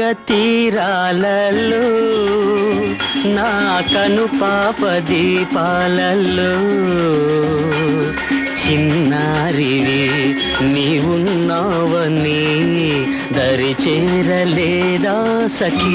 తీరాలలో నా కను పాప దీపాలలో చిన్నారివి నీవున్నావని దరి చేరలేదా సఖీ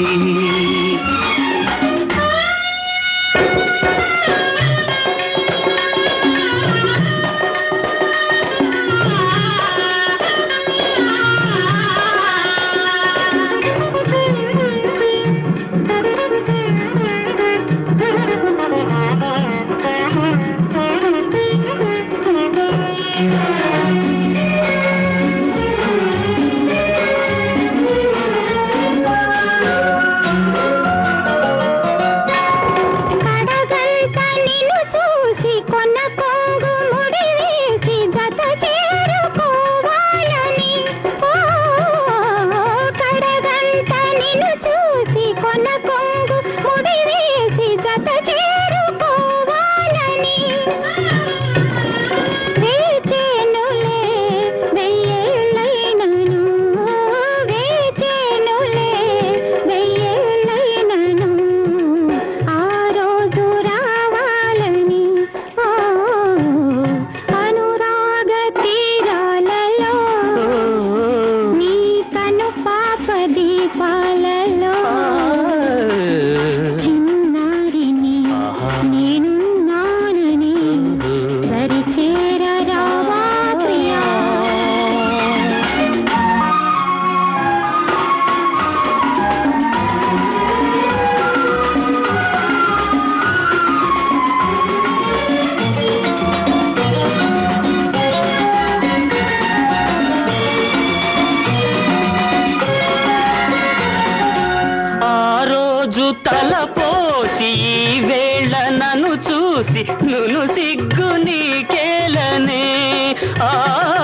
కడగంట నిన్ను చూసి కొన్న కొంగు ముడి వేసి జత చేరుకోవాలని ఓ కడగంట నిన్ను చూసి కొన్న కొంగు ముడి వేసి జత చేరుకోవాలని వేచేనులే వెయ్యేళ్ళైనను వేచేనులే వెయ్యేళ్ళైనను ఆ రోజు రావాలని ఓ అనురాగ తీరాలలో నీ కను పాప దీపాలలో చిన్నారిని నేనున్నానని దరి చేరరావా ప్రియా ఆ రోజు తలపోసి ఈ వేళ నన్ను చూసి నును సిగ్గు నీకేలనే ఆ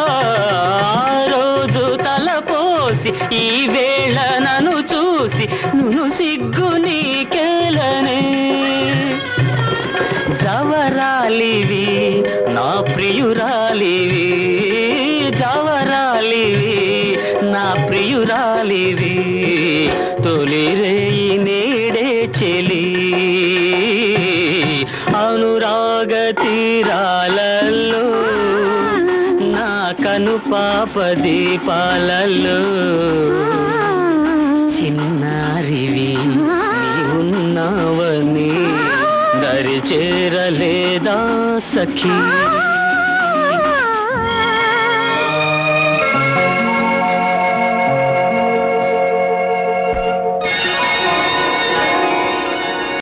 రోజు తలపోసి ఈ వేళ నన్ను చూసి నును సిగ్గు నీకేలనే జవరాలివి నా ప్రియురాలివి జవరాలివి నా ప్రియురాలివి తొలిరేయి నేడే చెలి అనురాగ తీరాలలో నా కను పాప దీపాలలో చిన్నారివి నీవున్నావని దరి చేరలేదా సఖీ